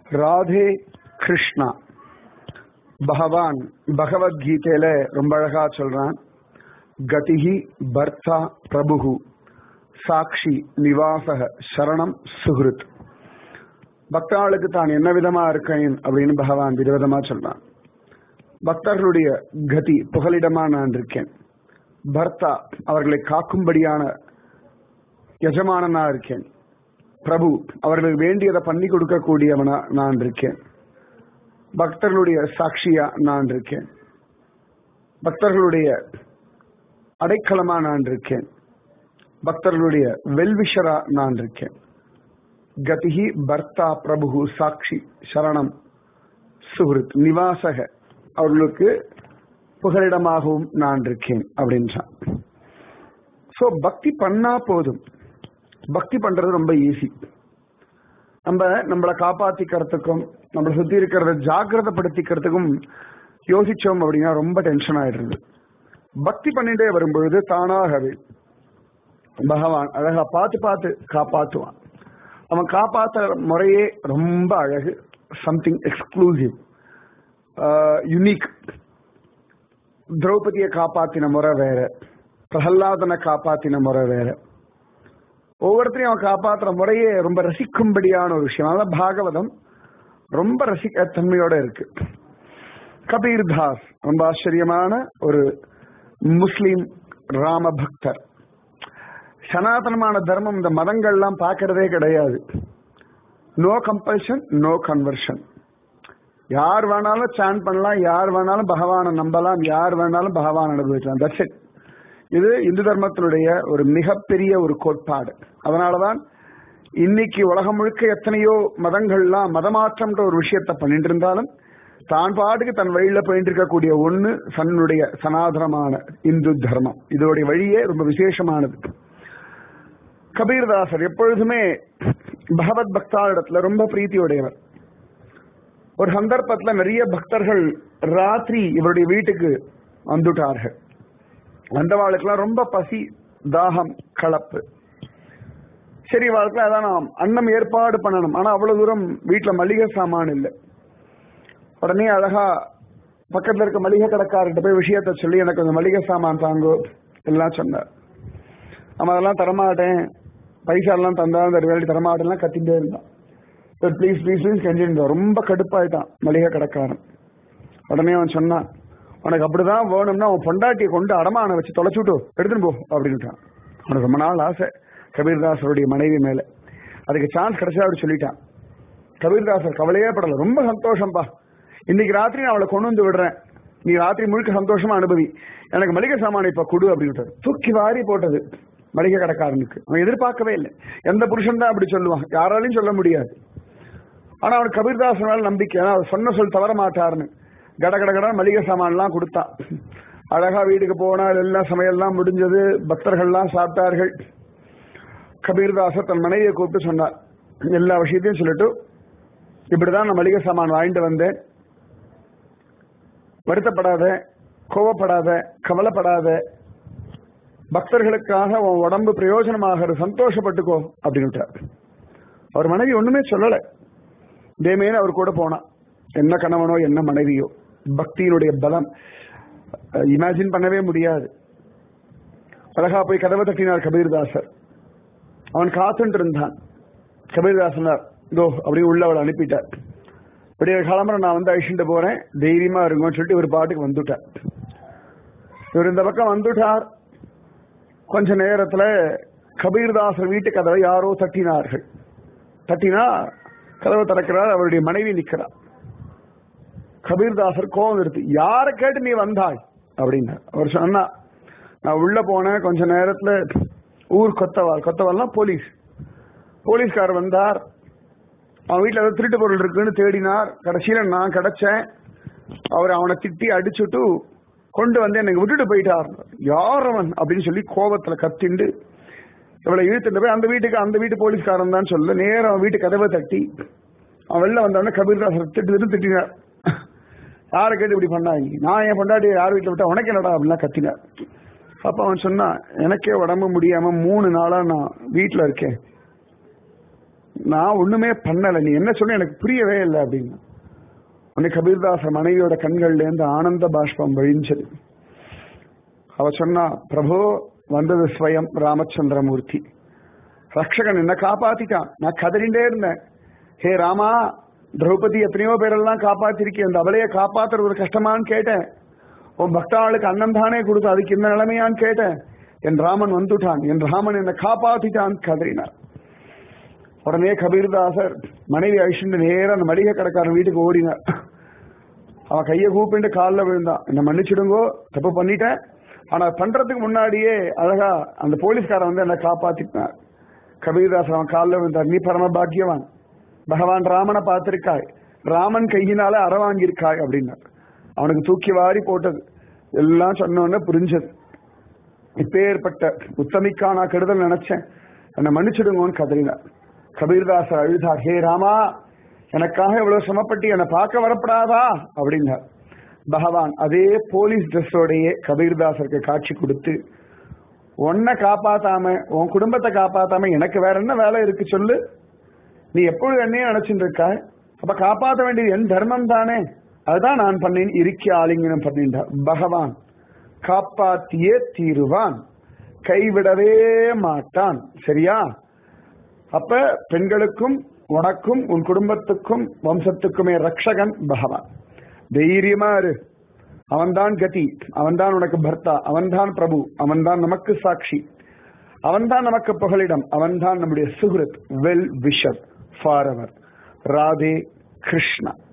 ராதே கிருஷ்ணா பகவான் பகவத்கீதையில ரொம்ப அழகா சொல்றான் கதிஹி பர்த்தா பிரபுகு சாட்சி நிவாசக சரணம் சுகிருத் பக்தாளுக்கு தான் என்ன விதமா இருக்கேன் அப்படின்னு பகவான் விதவிதமா சொல்றான் பக்தர்களுடைய கதி புகலிடமா நான் இருக்கேன் பர்த்தா அவர்களை காக்கும்படியான எஜமானனா இருக்கேன் பிரபு அவர்களுக்கு வேண்டியதை பண்ணி கொடுக்கக்கூடியவனா நான் இருக்கேன் பக்தர்களுடைய சாட்சியா நான் இருக்கேன் பக்தர்களுடைய அடைக்கலமா நான் இருக்கேன் பக்தர்களுடைய வெல்விஷரா நான் இருக்கேன் கதிகி பர்த்தா பிரபு சாட்சி சரணம் சுகிருத் நிவாசக அவர்களுக்கு புகலிடமாகவும் நான் இருக்கேன் அப்படின்றான் சோ பக்தி பண்ணா போதும் பக்தி பண்றது ரொம்ப ஈஸி நம்ம நம்மளை காப்பாத்திக்கிறதுக்கும் நம்மளை சுத்தி இருக்கிறத ஜாக்கிரதப்படுத்திக்கிறதுக்கும் யோசிச்சோம் அப்படின்னா ரொம்ப டென்ஷன் ஆயிடுறது பக்தி பண்ணிட்டே வரும்பொழுது தானாகவே பகவான் அழகா பார்த்து பார்த்து காப்பாத்துவான் அவன் காப்பாத்துற முறையே ரொம்ப அழகு சம்திங் எக்ஸ்க்ளூசிவ் யுனிக் திரௌபதியை காப்பாத்தின முறை வேற பிரகல்லாதனை காப்பாத்தின முறை வேற ஒவ்வொருத்தரையும் அவன் காப்பாத்துற முறையே ரொம்ப ரசிக்கும்படியான ஒரு விஷயம் அதான் பாகவதம் ரொம்ப ரசிக்க தன்மையோட இருக்கு கபீர் தாஸ் ரொம்ப ஆச்சரியமான ஒரு முஸ்லிம் ராம பக்தர் சனாதனமான தர்மம் இந்த மதங்கள்லாம் பார்க்கறதே கிடையாது நோ கம்பல்ஷன் நோ கன்வர்ஷன் யார் வேணாலும் சான் பண்ணலாம் யார் வேணாலும் பகவானை நம்பலாம் யார் வேணாலும் பகவான் அனுபவிக்கலாம் தட்ஸ் இட் இது இந்து தர்மத்தினுடைய ஒரு மிகப்பெரிய ஒரு கோட்பாடு அதனாலதான் இன்னைக்கு உலகம் முழுக்க எத்தனையோ மதங்கள்லாம் மதமாற்றம்ன்ற ஒரு விஷயத்த பண்ணிட்டு இருந்தாலும் தான் பாட்டுக்கு தன் வழியில போயிட்டு இருக்கக்கூடிய ஒண்ணு தன்னுடைய சனாதனமான இந்து தர்மம் இதோடைய வழியே ரொம்ப விசேஷமானது கபீர்தாசர் எப்பொழுதுமே பகவத் பக்தாளிடத்துல ரொம்ப பிரீத்தியுடையவர் ஒரு சந்தர்ப்பத்துல நிறைய பக்தர்கள் ராத்திரி இவருடைய வீட்டுக்கு வந்துட்டார்கள் வந்தவாளுக்கெல்லாம் ரொம்ப பசி தாகம் கலப்பு சரி வாழ்க்கை அதான் நாம் அன்னம் ஏற்பாடு பண்ணணும் ஆனா அவ்வளவு தூரம் வீட்டுல மளிகை சாமான் இல்லை உடனே அழகா பக்கத்துல இருக்க மளிகை கடைக்காரர்கிட்ட போய் விஷயத்த சொல்லி எனக்கு கொஞ்சம் மளிகை சாமான் தாங்கோ எல்லாம் சொன்னார் நம்ம அதெல்லாம் தரமாட்டேன் பைசா எல்லாம் தந்தா அந்த வேலை தரமாட்டேன்லாம் கத்திட்டே இருந்தான் ப்ளீஸ் ப்ளீஸ் ப்ளீஸ் கெஞ்சிருந்தான் ரொம்ப கடுப்பாயிட்டான் மளிகை கடைக்காரன் உடனே அவன் சொன்னான் உனக்கு அப்படிதான் வேணும்னா அவன் பொண்டாட்டியை கொண்டு அடமான வச்சு தொலைச்சுட்டு எடுத்துன்னு போ அப்படின்ட்டான் அவனுக்கு ரொம்ப நாள் ஆசை கபீர்தாசருடைய மனைவி மேல அதுக்கு சான்ஸ் கிடைச்சா அப்படி சொல்லிட்டான் கபீர்தாசர் கவலையே படல ரொம்ப சந்தோஷம்பா இன்னைக்கு ராத்திரி நான் அவளை கொண்டு வந்து விடுறேன் நீ ராத்திரி முழுக்க சந்தோஷமா அனுபவி எனக்கு மளிகை சாமான் இப்ப கொடு அப்படின்னு தூக்கி வாரி போட்டது மளிகை கடைக்காரனுக்கு அவன் எதிர்பார்க்கவே இல்லை எந்த புருஷன் தான் அப்படி சொல்லுவான் யாராலையும் சொல்ல முடியாது ஆனா அவனுக்கு கபீர்தாசன் மேல நம்பிக்கை அவர் சொன்ன சொல் தவற மாட்டாருன்னு கட கட கட மளிகை சாமான்லாம் கொடுத்தான் அழகா வீட்டுக்கு போனால் எல்லாம் சமையல்லாம் முடிஞ்சது பக்தர்கள்லாம் சாப்பிட்டார்கள் கபீர்தாசர் தன் மனைவியை கூப்பிட்டு சொன்னார் எல்லா விஷயத்தையும் சொல்லிட்டு இப்படிதான் நான் மளிகை சாமான் வாங்கிட்டு வந்தேன் வருத்தப்படாத கோவப்படாத கவலைப்படாத பக்தர்களுக்காக உன் உடம்பு பிரயோஜனமாக சந்தோஷப்பட்டுக்கோ அப்படின்னு அவர் மனைவி ஒண்ணுமே சொல்லல தேமேன்னு அவர் கூட போனா என்ன கணவனோ என்ன மனைவியோ பக்தியினுடைய பலம் இமேஜின் பண்ணவே முடியாது அழகா போய் கதவை தட்டினார் கபீர்தாசர் அவன் காத்துட்டு இருந்தான் கபீர்தாசனார் இதோ அப்படி உள்ள அவளை அனுப்பிட்டார் விடிய கிளம்புற நான் வந்து அழிச்சுட்டு போறேன் தைரியமா இருக்கும்னு சொல்லிட்டு இவர் பாட்டுக்கு வந்துட்டார் இவர் இந்த பக்கம் வந்துட்டார் கொஞ்ச நேரத்துல கபீர்தாசர் வீட்டு கதவை யாரோ தட்டினார்கள் தட்டினா கதவை திறக்கிறார் அவருடைய மனைவி நிற்கிறார் கபீர்தாசர் கோவம் எடுத்து யாரை கேட்டு நீ வந்தாய் அப்படின்னு அவர் சொன்னா நான் உள்ள போனேன் கொஞ்ச நேரத்துல ஊர் கொத்தவால் கொத்தவால்னா போலீஸ் போலீஸ்கார் வந்தார் அவன் வீட்டுல ஏதாவது திருட்டு பொருள் இருக்குன்னு தேடினார் கடைசியில நான் கிடைச்சேன் அவர் அவனை திட்டி அடிச்சுட்டு கொண்டு வந்து எனக்கு விட்டுட்டு போயிட்டார் யார் அவன் அப்படின்னு சொல்லி கோபத்துல கத்திண்டு இவளை இழுத்துட்டு போய் அந்த வீட்டுக்கு அந்த வீட்டு போலீஸ்காரன் தான் சொல்ல நேரம் அவன் வீட்டு கதவை தட்டி அவன் வெளில வந்தவொடனே கபீர்தாசர் திட்டு திட்டினார் யாரை கேட்டு இப்படி பண்ணாங்க நான் என் பொண்டாட்டி யார் வீட்டில் விட்டா உனக்கு என்னடா அப்படிலாம் கத்தினார் அப்ப அவன் சொன்னான் எனக்கே உடம்பு முடியாம மூணு நாளா நான் வீட்டுல இருக்கேன் நான் ஒண்ணுமே பண்ணல நீ என்ன சொன்ன எனக்கு புரியவே இல்லை அப்படின்னு உன்னை கபீர்தாச மனைவியோட கண்கள்ல இருந்து ஆனந்த பாஷ்பம் வழிஞ்சது அவ சொன்னா பிரபு வந்தது ஸ்வயம் ராமச்சந்திரமூர்த்தி ரக்ஷகன் என்ன காப்பாத்திட்டான் நான் கதறிண்டே இருந்தேன் ஹே ராமா திரௌபதி எத்தனையோ பேரெல்லாம் காப்பாத்திருக்கேன் அந்த அவளைய காப்பாத்துறது ஒரு கஷ்டமான்னு கேட்டேன் உன் பக்தாளுக்கு அண்ணன் தானே கொடுத்து அதுக்கு இந்த நிலைமையான்னு கேட்டேன் என் ராமன் வந்துட்டான் என் ராமன் என்னை காப்பாத்திட்டான் கதறினார் உடனே கபீர்தாசர் மனைவி அழிச்சுட்டு நேரம் அந்த மளிகை கடைக்காரன் வீட்டுக்கு ஓடினார் அவன் கையை கூப்பிட்டு காலில் விழுந்தான் என்ன மன்னிச்சிடுங்கோ தப்பு பண்ணிட்டேன் ஆனா பண்றதுக்கு முன்னாடியே அழகா அந்த போலீஸ்காரன் வந்து என்ன காப்பாத்தினார் கபீர்தாசர் அவன் காலில் விழுந்தார் நீ பரம பாக்கியவான் பகவான் ராமனை பார்த்திருக்காய் ராமன் கையினால அற வாங்கியிருக்காய் அப்படின்னார் அவனுக்கு தூக்கி வாரி போட்டது எல்லாம் சொன்னோன்னு புரிஞ்சது இப்பேற்பட்ட உத்தமிக்கா நான் கெடுதல் நினைச்சேன் என்னை மன்னிச்சிடுங்கன்னு கதறினார் கபீர்தாசர் அழுதார் ஹே ராமா எனக்காக இவ்வளவு சிரமப்பட்டு என்னை பார்க்க வரப்படாதா அப்படின்னார் பகவான் அதே போலீஸ் ட்ரெஸ்ஸோடையே கபீர்தாசருக்கு காட்சி கொடுத்து உன்னை காப்பாத்தாம உன் குடும்பத்தை காப்பாத்தாம எனக்கு வேற என்ன வேலை இருக்கு சொல்லு நீ எப்பொழுது என்னையே நினைச்சுட்டு இருக்க அப்ப காப்பாற்ற வேண்டியது என் தர்மம் தானே அதுதான் நான் பண்ணேன் இருக்கி ஆலிங்கனம் பண்ணிட்டார் பகவான் காப்பாத்தியே தீருவான் கைவிடவே மாட்டான் சரியா அப்ப பெண்களுக்கும் உனக்கும் உன் குடும்பத்துக்கும் வம்சத்துக்குமே ரக்ஷகன் பகவான் தைரியமா இரு அவன்தான் கதி அவன்தான் உனக்கு பர்த்தா அவன்தான் பிரபு அவன்தான் நமக்கு சாட்சி அவன்தான் நமக்கு புகலிடம் அவன்தான் நம்முடைய சுகிருத் well wisher for our Radhe Krishna